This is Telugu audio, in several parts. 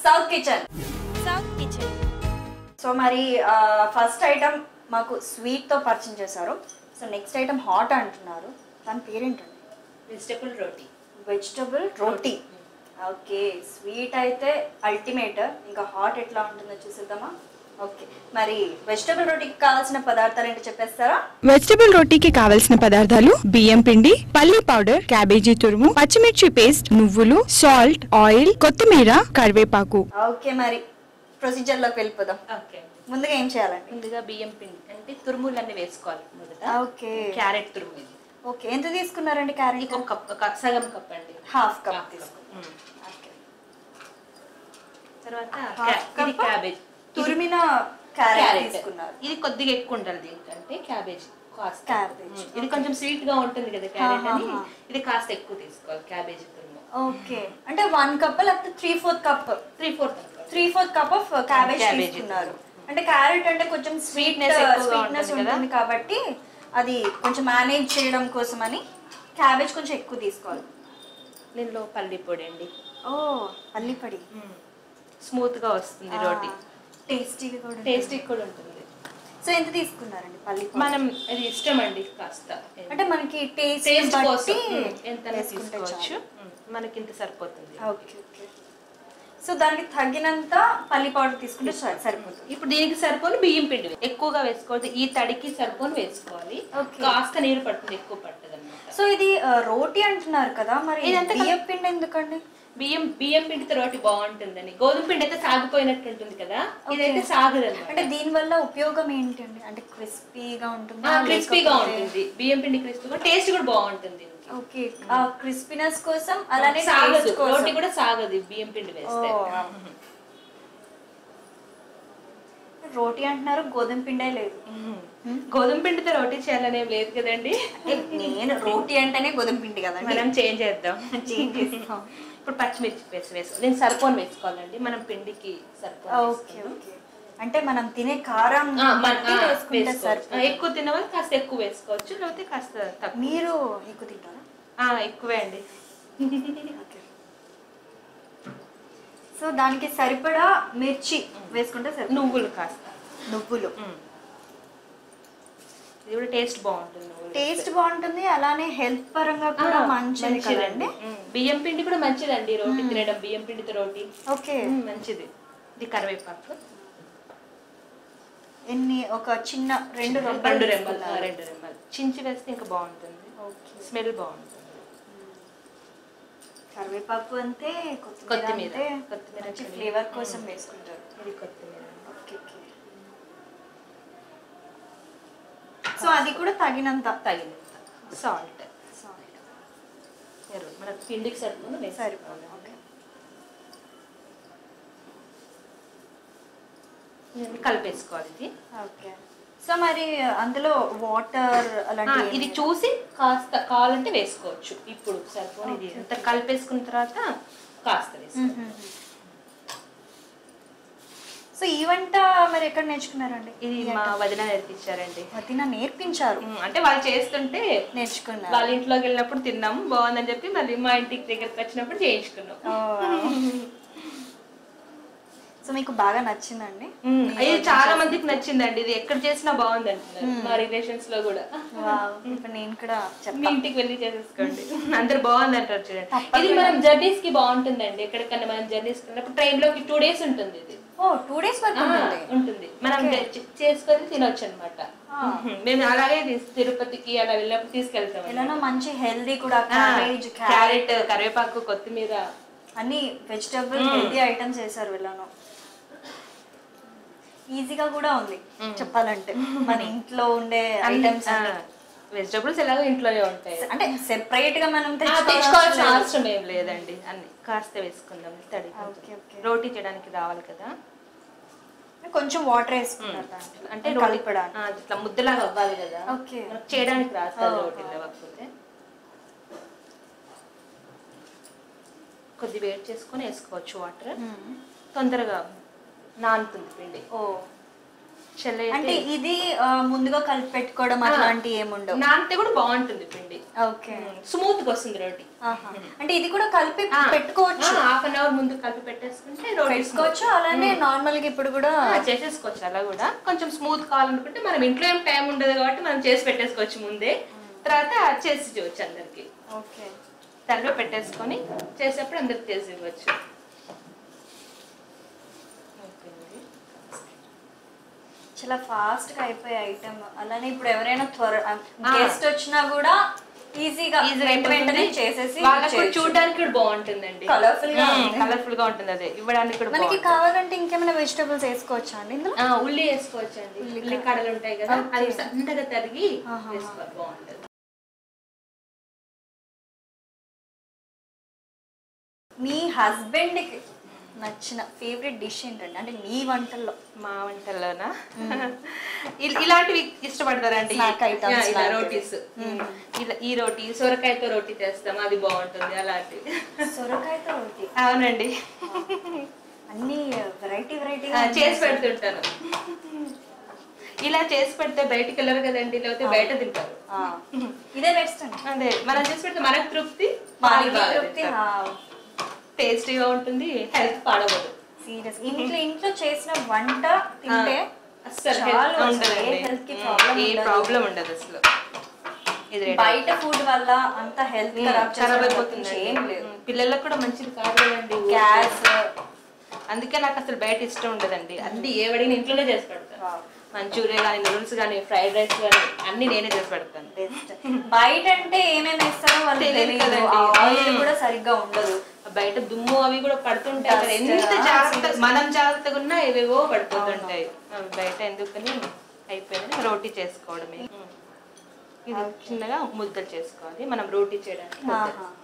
South kitchen south kitchen so మరి ఫస్ట్ ఐటమ్ మాకు స్వీట్ తో పరిచయం చేశారు సో నెక్స్ట్ ఐటమ్ హాట్ అంటున్నారు దాని పేరేంటండి vegetable roti vegetable roti okay sweet అయితే అల్టిమేట్ ఇంకా హాట్ ఎట్లా ఉంటుందో చూసేద్దామా ఓకే మరి వెజిటబుల్ రోటీకి కావాల్సిన పదార్థాలు ఏంటో చెప్పేస్తారా వెజిటబుల్ రోటీకి కావలసిన పదార్థాలు బియ్యం పిండి పల్లి పౌడర్ క్యాబేజీ తురుము పచ్చిమిర్చి పేస్ట్ నువ్వులు సాల్ట్ ఆయిల్ కొత్తిమీర కరివేపాకు ఓకే మరి ప్రొసీజర్లోకి వెళ్ళిపోదాం ఓకే ముందుగా ఏం చేయాలండి ముందుగా బియ్యం పిండి అంటే తురుములన్నీ వేసుకోవాలి మొదట ఓకే క్యారెట్ తురుము ఇది ఓకే ఎంత తీసుకున్నారండి క్యారెట్ ఇది ఒక కప్ ఒక సగం కప్ అండి హాఫ్ కప్ Half cup. తీసుకున్నాం మ్మ్. ఓకే తర్వాత Half క్యా- cup ఇది క్యాబేజ్ తురిమిన క్యారెట్ క్యారెట్ తీసుకున్నారు ఇది కొద్దిగా ఎక్కువ ఉండాలి దీనికంటే క్యాబేజ్ కాస్త Cabbage. మ్మ్. ఇది కొంచెం స్వీట్ గా ఉంటుంది కదా క్యారెట్ అని ఆహాహా. ఇది కాస్త ఎక్కువ తీసుకోవాలి క్యాబేజ్ తురుము ఓకే అంటే వన్ కప్ లేకపోతే three fourth cup three fourth three fourth cup of cabbage Cabbage తీసుకున్నారు అంటే క్యారెట్ అంటే కొంచెం Sweetness స్వీట్నెస్ ఎక్కువగా స్వీట్నెస్ ఉంటుంది కదా. ఉంటుంది కాబట్టి అది కొంచెం మేనేజ్ చేయడం కోసమని క్యాబేజ్ కొంచెం ఎక్కువ తీసుకోవాలి దీనిలో పల్లి పొడి అండి ఓ పల్లిపడి స్మూత్ గా వస్తుంది రోటీ టేస్టీగా కూడా టేస్టీ కూడా ఉంటుంది సో ఎంత తీసుకున్నారండి పల్లి పొడి? మనం అది ఇష్టం అండి కాస్త అంటే మనకి టేస్ట్ టేస్ట్ బట్టి కోసం ఎంత వేసుకుంటే తీసుకోవచ్చు చాలు. మ్మ్. మనకి ఇంత సరిపోతుంది ఓకే ఓకే సో దానికి తగినంత పల్లి పౌడర్ తీసుకుంటే సరి- సరిపోతుంది ఇప్పుడు దీనికి సరిపోని బియ్యం పిండి వే- ఎక్కువగా వేసుకోవద్దు ఈ తడికి సరిపోని వేసుకోవాలి Okay. కాస్త నీరు పడుతుంది ఎక్కువ పట్టదు అనమాట సో ఇది ఆ, రోటీ అంటున్నారు కదా మరి ఇదంతా బియ్యం పిండి ఎందుకండి బియ్యం బియ్యం పిండితో రోటి బాగుంటుందని గోధుమ పిండి అయితే సాగిపోయినట్టు ఉంటుంది కదా ఇదైతే సాగదు అంటే దీని వల్ల ఉపయోగం ఏంటండి అంటే క్రిస్పీగా ఉంటుంది క్రిస్పీగా ఉంటుంది బియ్యం పిండి క్రిస్పీగా టేస్ట్ కూడా బాగుంటుంది దీనికి. ఓకే ఆ క్రిస్పీనెస్ కోసం అలానే సాగదు taste కోసం. రోటి కూడా సాగదు ఈ బియ్యం పిండి వేస్తే ఓ. రోటీ అంటున్నారు గోధుమ పిండే లేదు గోధుమ పిండితో రోటీ చేయాలనేం లేదు కదండి నేను రోటీ అంటేనే గోధుమ పిండి కదండి మనం చేంజ్ చేద్దాం చేంజ్ చేస్తాం ఇప్పుడు పచ్చిమిర్చి పేస్ట్ వేసుకోవాలి నేను సరిపోని వేసుకోవాలండి మనం పిండికి సరిపోని ఓకే ఓకే అంటే మనం తినే కారం ఆ, మన- బట్టి ఆ, వేసుకుంటే వేసుకోవచ్చు. ఆ, సరిపోతుంది ఎక్కువ తినవాలి కాస్త ఎక్కువ వేసుకోవచ్చు లేకపోతే కాస్త తక్కువ మీరు ఎక్కువ తింటారా ఆ, ఎక్కువే అండి సో దానికి సరిపడా మిర్చి వేసుకుంటే సరిపోతుంది నువ్వులు కాస్త నువ్వులు ఉమ్. ఇది కూడా టేస్ట్ బాగుంటుంది నువ్వులు టేస్ట్ బాగుంటుంది అలానే హెల్త్ పరంగా కూడా ఆ, మంచిది కదండి ఉమ్. బియ్యం పిండి కూడా మంచిదండి రోటీ తినడం బియ్యం పిండితో రోటీ ఓకే ఉమ్, మంచిది ఇది కరివేపాకు ఎన్ని ఒక చిన్న రెండు రెండు రెబ్బలు రెమ్మలు ఆ, తీసుకున్నారు. రెండు రెమ్మలు చించి వేస్తే ఇంకా బాగుంటుంది ఓకే స్మెల్ బాగుంటుంది కరివేపాకు అంతే కొత్తిమీర కొత్తిమీర. అంతే కొత్తిమీర మంచి చల్లి. ఫ్లేవర్ కోసం వేసుకుంటారు ఇది కొత్తిమీర ఓకే ఓకే సో అది కూడా తగినంత తగినంత సాల్ట్ సారీ ఎరువు మన పిండికి సరిపోను సరిపోదు సరిపోను ఓకే ఇవన్నీ కలిపేసుకోవాలి ఇది ఓకే సో మరి అందులో వాటర్ ఆ, అలాంటి ఇది చూసి కాస్త కావాలంటే వేసుకోవచ్చు ఇప్పుడు సరిపోను ఇది అంత కలిపేసుకున్న తర్వాత కాస్త వేసుకోవాలి సో ఈ వంట మరి ఎక్కడ నేర్చుకున్నారండి ఇది మా వదిన నేర్పించారండి వదిన నేర్పించారు ఉమ్, అంటే వాళ్ళు చేస్తుంటే నేర్చుకున్నారు వాళ్ళ ఇంట్లోకి వెళ్ళినప్పుడు తిన్నాము బాగుందని చెప్పి మళ్ళీ మా ఇంటికి దగ్గరికి వచ్చినప్పుడు చేయించుకున్నాం సో మీకు బాగా నచ్చిందండి ఉమ్, ఇది చాలా మందికి నచ్చిందండి ఇది ఎక్కడ చేసినా బాగుంది అంటున్నారు మా రిలేషన్స్ లో కూడా వావ్. ఇప్పుడు నేను కూడా మీ చెప్తాను ఇంటికి వెళ్ళి చేసేసుకోండి అందరు బాగుంది అంటారు చూడండి ఇది మనం జర్నీస్ కి బాగుంటుందండి ఎక్కడికన్నా మనం జర్నీస్ వెళ్ళినప్పుడు ట్రైన్ లోకి టూ డేస్ ఉంటుంది ఇది ఓ టూ డేస్ వరకు ఆ, ఉంటుంది ఉంటుంది మనం చే- చేసుకొని తినొచ్చు అనమాట మేము అలాగే తీస్- తిరుపతికి అలా వెళ్ళినప్పుడు తీసుకెళ్తాం ఎలానో మంచి హెల్దీ కూడా క్యాబేజ్ క్యారెట్ కరివేపాకు కొత్తిమీర అన్ని వెజిటబుల్ హెల్దీ ఐటమ్స్ వేసారు వీళ్ళను ఈజీగా కూడా ఉంది చెప్పాలంటే మన ఇంట్లో ఉండే ఐటమ్స్ వెజిటబుల్స్ ఎలాగో ఇంట్లోనే ఉంటాయి అంటే సెపరేట్ గా మనం ఆ, తెచ్చుకోవాల్సిన తెచ్చుకోవాల్సిన అవసరం ఏం లేదండి అన్ని కాస్త వేసుకుందాం తడి ఓకే ఓకే రోటీ చేయడానికి రావాలి కదా కొంచెం వాటర్ వేసుకున్నారు దాంట్లో అంటే అంటే కలపడానికి ఆ, ఇట్లా ముద్దలాగా అవ్వాలి కదా ఓకే మనకు చేయడానికి రాస్తారు రోటీ లేకపోతే కొద్ది వేడి చేసుకొని వేసుకోవచ్చు వాటర్ తొందరగా నానుతుంది పిండి ఓ చెల్ల అంటే ఇది ఆ, ముందుగా కలిపి పెట్టుకోవడం అట్లాంటివి ఏముండవు నానితే కూడా బాగుంటుంది పిండి ఓకే స్మూత్ గా వస్తుంది రోటీ ఆహా. అంటే ఇది కూడా కలిపి పెట్టుకోవచ్చు హాఫ్ అన్ అవర్ ముందు కలిపి పెట్టేసుకుంటే రోటీ పెట్టుకోవచ్చు అలానే నార్మల్ గా ఇప్పుడు కూడా చేసేసుకోవచ్చు అలా కూడా కొంచెం స్మూత్ కావాలనుకుంటే మనం ఇంట్లో ఏం టైం ఉండదు కాబట్టి మనం చేసి పెట్టేసుకోవచ్చు ముందే తర్వాత చేసి ఇవ్వచ్చు అందరికి ఓకే తలలో పెట్టేసుకొని చేసేప్పుడు అందరికి చేసి ఇవ్వచ్చు చాలా ఫాస్ట్ గా అయిపోయే ఐటమ్ అలానే ఇప్పుడు ఎవరైనా త్వర గెస్ట్ వచ్చినా కూడా ఈజీగా ఈజీగా వెంట వెంటనే చేసేసి వాళ్ళకి కూడా చూడడానికి కూడా బాగుంటుందండి Colourful గా కలర్ఫుల్ గా ఉంటుంది అదే ఇవ్వడానికి కూడా మనకి బాగుంటుంది. కావాలంటే ఇంకేమైనా వెజిటబుల్స్ వేసుకోవచ్చా అండి ఇందులో ఆ, ఉల్లి వేసుకోవచ్చు అండి ఉల్లి కడలు ఉంటాయి కదా అది సన్నగా తరిగి వేసుకోవాలి బాగుంటుంది మీ హస్బెండ్ కి నచ్చిన ఫేవరెట్ డిష్ ఏంటండి అంటే మీ వంటల్లో మా వంటల్లోనా ఇల్- ఇలాంటివి ఇష్టపడతారండి Snack items యా, ఇలా లాంటివి. రోటీస్ ఇలా ఈ రోటీ సొరకాయతో రోటీ చేస్తాం అది బాగుంటుంది అలాంటివి సొరకాయతో ఒకటి అవునండి అన్ని వెరైటీ వెరైటీ ఆ, చేసి పెడుతుంటాను ఇలా చేసి పెడితే బయటికి వెళ్ళరు కదండి లేకపోతే బయట తింటారు ఇదే బెస్ట్ అండి అదే మనం చేసి పెడితే మనకు తృప్తి మనకి తృప్తి టేస్టీగా ఉంటుంది హెల్త్ పాడవదు సీరియస్ ఇంట్లో ఇంట్లో చేసిన వంట తింటే అస్సలు చాలు హెల్త్ అసలు ఉండదండి ఏ health కి problem ఏ ఉండదు. ప్రాబ్లం ఉండదు అసలు ఇది ready. బయట ఫుడ్ వల్ల అంత హెల్త్ ఖరాబ్ ఖరాబ్ అయిపోతుంది అయిపోతుంది ఏం లేదు పిల్లలకు కూడా మంచిది కాదు కదండి గ్యాస్ అందుకే నాకు అసలు బయట ఇష్టం ఉండదండి అన్ని ఏ వడిని ఇంట్లోనే చేసి పెడతాను మంచూరియా కానీ నూడిల్స్ కానీ ఫ్రైడ్ రైస్ కానీ అన్ని నేనే చేసి పెడతాను బెస్ట్ బయట అంటే ఏమేమి వేస్తారో వాళ్ళు తెలియదు తెలియదు కదండి. ఆయిల్ కూడా సరిగ్గా ఉండదు బయట దుమ్ము అవి కూడా పడుతుంటాయి అక్కడ Dust, ఎంత ఆ, జాగ్రత్త మనం జాగ్రత్తగా ఉన్నా ఏవేవో పడిపోతుంటాయి అవి బయట ఎందుకని అయిపోయిందని రోటీ చేసుకోవడమే ఇది చిన్నగా ముద్దలు చేసుకోవాలి మనం రోటీ చేయడానికి ముద్దలు. ఆహా.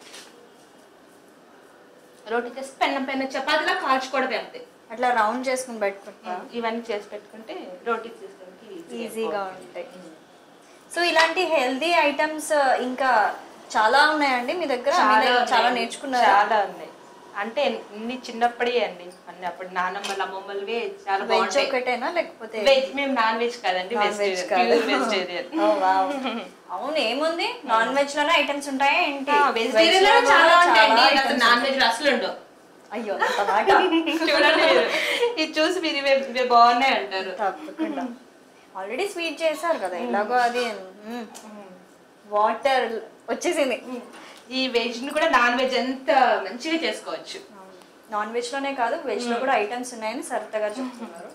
రోటీ చేసి పెన్న పెన్న చపాతీలా కాల్చుకోవడమే అంతే అట్లా రౌండ్ చేసుకుని పెట్టుకుంటా ఇవన్నీ చేసి పెట్టుకుంటే రోటీ చేసుకోవడానికి ఈజీగా ఉంటాయి సో ఇలాంటి హెల్దీ ఐటమ్స్ ఇంకా చాలా ఉన్నాయండి మీ దగ్గర మీ దగ్గర చాలా ఉన్నాయండి. నేర్చుకున్నారు చాలా ఉన్నాయి అంటే ఇన్ని చిన్నప్పుడే అండి అన్ని అప్పుడు నానమ్మల అమ్మమ్మలవే చాలా వెజ్ బాగుంటాయి ఒకటేనా లేకపోతే వెజ్ మేము నాన్ వెజ్ కాదండి నాన్ వెజ్ వెజ్ కాదు వెజిటేరియన్ Oh, wow. అవును ఏముంది నాన్ వెజ్ లోనే ఐటమ్స్ ఉంటాయా ఏంటి వెజిటేరియన్ Veg లో చాలా కూడా ఉంటాయండి చాలా అసలు items నాన్ వెజ్ అసలు ఉండవు అయ్యో అంత మాట చూడండి మీరు. ఇది చూసి మీరు ఇవే ఇవే బాగున్నాయి అంటారు తప్పకుండా ఆల్రెడీ స్వీట్ చేశారు కదా ఇలాగో అది వాటర్ వచ్చేసింది ఈ వెజ్ ని కూడా నాన్ వెజ్ ఎంత మంచిగా చేసుకోవచ్చు నాన్ వెజ్ లోనే కాదు వెజ్ లో కూడా ఐటమ్స్ ఉన్నాయని సరిత గారు చెప్తున్నారు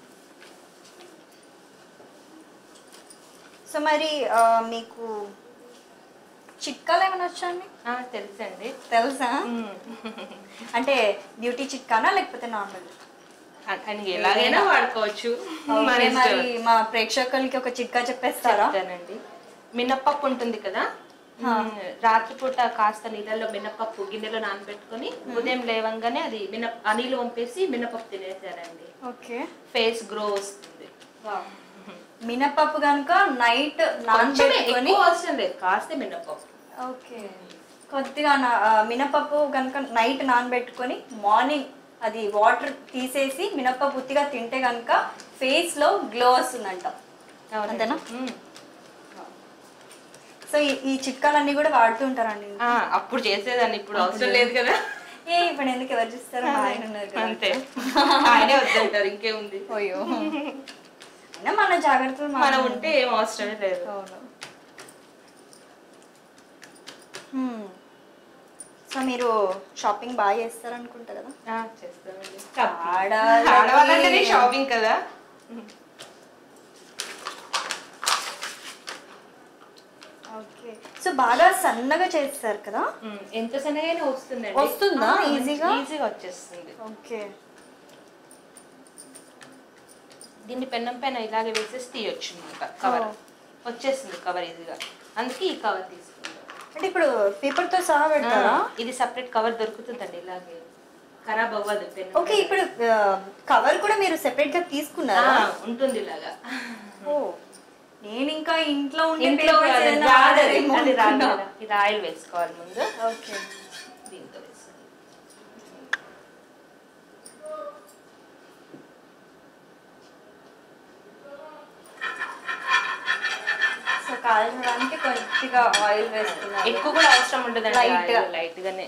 సో మరి ఆ, మీకు చిట్కాలు ఏమైనా వచ్చండి ఆ, తెలుసండి తెలుసా మ్మ్. అంటే బ్యూటీ చిట్కానా లేకపోతే నార్మల్ అని ఎలాగైనా వాడుకోవచ్చు మన ఇష్టం. మరి మా ప్రేక్షకులకి ఒక చిట్కా చెప్పేస్తారా చెప్తానండి మినప్పప్పు ఉంటుంది కదా మ్మ్, రాత్రిపూట కాస్త నీళ్ళలో మినపప్పు గిన్నెలో నానబెట్టుకొని ఉదయం లేవంగానే అది మిన ఆ నీళ్ళు పంపేసి మినపప్పు తినేసారండి ఓకే ఫేస్ గ్రో వస్తుంది మినపప్పు కనుక నైట్ కొంచెమే నానబెట్టుకొని ఎక్కువ అవసరం లేదు కాస్తే మినపప్పు ఓకే కొద్దిగా నా ఆ, మినపప్పు కనుక నైట్ నానబెట్టుకొని మార్నింగ్ అది వాటర్ తీసేసి మినపప్పు ఉత్తిగా తింటే కనుక ఫేస్ లో గ్లో వస్తుందంట అవునండి. అంతేనా మ్మ్. సో ఈ ఈ చిట్కాలన్నీ కూడా వాడుతూ ఉంటారండి ఆ, అప్పుడు చేసేదాన్ని ఇప్పుడు అవసరం లేదు కదా ఏ ఇప్పుడు ఎందుకు ఎవరు చూస్తారు మా ఆయన ఉన్నారు కదా. అంతే ఆయనే వద్దంటారు ఇంకేముంది అయ్యో అయినా మన జాగ్రత్తలు మనం మనం ఉంటే ఏం అవసరమే లేదు అవును హ్మ్. సో మీరు షాపింగ్ బాగా చేస్తారనుకుంటా కదా ఆ, చేస్తామండి ఆడవాళ్ళకి- ఆడవాళ్ళంటేనే షాపింగ్ కదా ఓకే సో బాగా సన్నగా చేస్తారు కదా మ్మ్. ఎంత సన్నగైనా వస్తుందండి వస్తుందా? ఆ, ఈజీగా? ఈజీగా వచ్చేస్తుంది ఓకే దీన్ని పెన్నం పైన ఇలాగే వేసేసి తీయొచ్చు అనమాట కవర్ ఓ. వచ్చేస్తుంది కవర్ ఈజీగా అందుకే ఈ కవర్ తీసుకుంటాం అంటే ఇప్పుడు పేపర్ తో సహా పెడతారా ఆ, ఇది సపరేట్ కవర్ దొరుకుతుందండి ఇలాగే ఖరాబ్ అవ్వదు పెన్ ఓకే ఇప్పుడు కవర్ కూడా మీరు సెపరేట్ గా తీసుకున్నారా ఉంటుంది ఇలాగా ఓ నేను ఇంకా ఇంట్లో ఉండే ఇంట్లో papers అది ఏదైనా రాదు అది. వాడారేమో అది రాదు అనుకున్నా. కదా. ఇది ఆయిల్ వేసుకోవాలి ముందు ఓకే దీంతో వేసుకోవాలి కాల్చడానికి కొద్దిగా ఆయిల్ వేస్తున్నారు ఎక్కువ కూడా అవసరం ఉండదండి Light గా. లైట్ గానే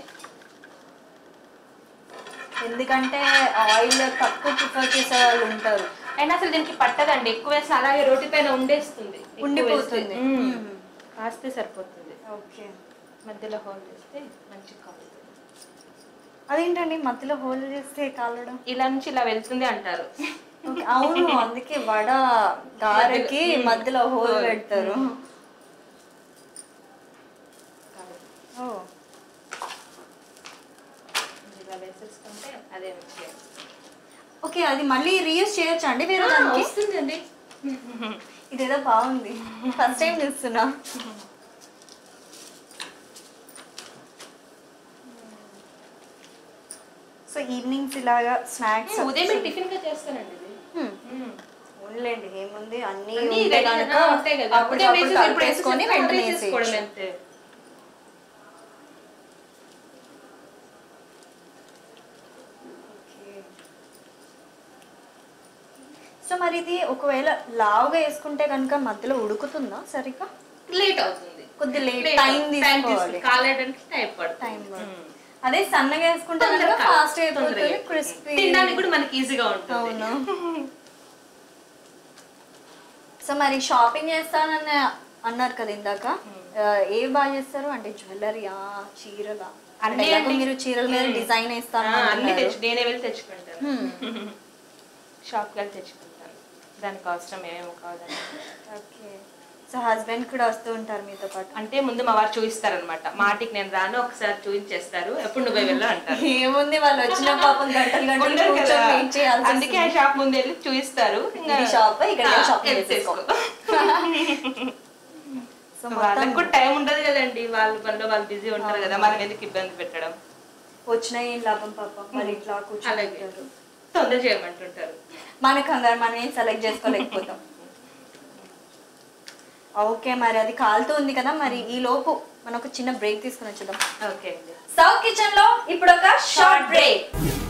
ఎందుకంటే ఆయిల్ తక్కువ ప్రిఫర్ చేసే వాళ్ళు ఉంటారు అయినా అసలు దీనికి పట్టదండి ఎక్కువ వేస్తే అలాగే రోటి పైన ఉండేస్తుంది ఎక్కువ ఉండిపోతుంది. వేస్తే. మ్మ్. మ్మ్. కాస్తే సరిపోతుంది ఓకే మధ్యలో హోల్ చేస్తే మంచిగా కాలుతుంది అదేంటండి మధ్యలో హోల్ చేస్తే కాలడం ఇలా నుంచి ఇలా వెళ్తుంది అంటారు ఓకే, అవును అందుకే వడ గారెకి మధ్యలో హోల్ పెడతారు ఓ ఇలా వేసేసుకుంటే అదే మంచిగా ఓకే అది మళ్ళీ రీయూజ్ చేయొచ్చా అండి వేరే దానికి వస్తుందండి ఇదేదో బాగుంది ఫస్ట్ టైం చూస్తున్నా సో ఈవినింగ్స్ ఇలాగా స్నాక్స్ ఉదయం టిఫిన్ గా చేస్తానండి ఇది ఓన్లేండి ఏముంది అన్ని అన్నీ ఉంటే ready కనుక గా ఉంటాయి కదా. అప్పుడు ఉదయం వేసేసి ఇప్పుడు కలిపేసుకొని వేసేసి వెంటనే వేసేసుకోవడం వేసేయచ్చు. అంతే. సో మరి ఇది ఒకవేళ లావుగా వేసుకుంటే కనుక మధ్యలో ఉడుకుతుందా సరిగ్గా లేట్ అవుతుంది కొద్ది లేట్ Late టైం అవుతుంది. Time తీసుకోవాలి తీసుకుంటుంది. కాలేయడానికి టైం పడుతుంది టైం అదే సన్నగా వేసుకుంటే కనుక తొందరగా ఫాస్ట్ తొందరగా అయిపోతుంది క్రిస్పీ తినడానికి కూడా మనకి ఈజీగా ఉంటుంది అవును సో మరి షాపింగ్ చేస్తానని అన్నారు కదా ఇందాక ఆ, ఏవి బాగా చేస్తారు అంటే జ్యువెలరీయా చీరలా అంటే అన్నీ ఎలాగో అండి. మీరు చీరల మీద మ్మ్. డిజైన్ వేస్తాను ఆ, అన్ని అంటున్నారు. తెచ్చు నేనే వెళ్ళి తెచ్చుకుంటాను షాప్కి వెళ్ళి తెచ్చుకుంటాను దానికి అవసరం ఏమేమి కావాలని ఓకే సో హస్బెండ్ కూడా వస్తూ ఉంటారు మీతో పాటు అంటే ముందు మా వారు చూపిస్తారనమాట మాటికి నేను రాను ఒకసారి చూపించేస్తారు ఎప్పుడు నువ్వు వెళ్ళు అంటారు ఏముంది వాళ్ళు వచ్చిన పాపం గంటలు గంటలు ఉండరు కదా. కూర్చొని వెయిట్ చేయాల్సి అందుకే ఆ షాప్ ముందు వెళ్ళి చూపిస్తారు ఇంకా ఇది షాప్, ఇక్కడ ఆ, షాపింగ్ వెళ్ళి చేసేసుకో. సో వాళ్ళకి కూడా టైం ఉండదు కదండి వాళ్ళ పనిలో వాళ్ళు బిజీ ఉంటారు కదా మనం ఎందుకు ఇబ్బంది పెట్టడం వచ్చిన ఏం లాభం పాపం మరి ఇట్లా అలాగే కూర్చొని తొందర చేయమంటుంటారు మన కంగారు మనం ఏం సెలెక్ట్ చేసుకోలేకపోతాం ఓకే మరి అది కాలుతూ ఉంది కదా మరి ఈ లోపు మనం ఒక చిన్న బ్రేక్ తీసుకుని వచ్చేద్దాం ఓకే అండి సౌత్ కిచెన్ లో ఇప్పుడు ఒక షార్ట్ బ్రేక్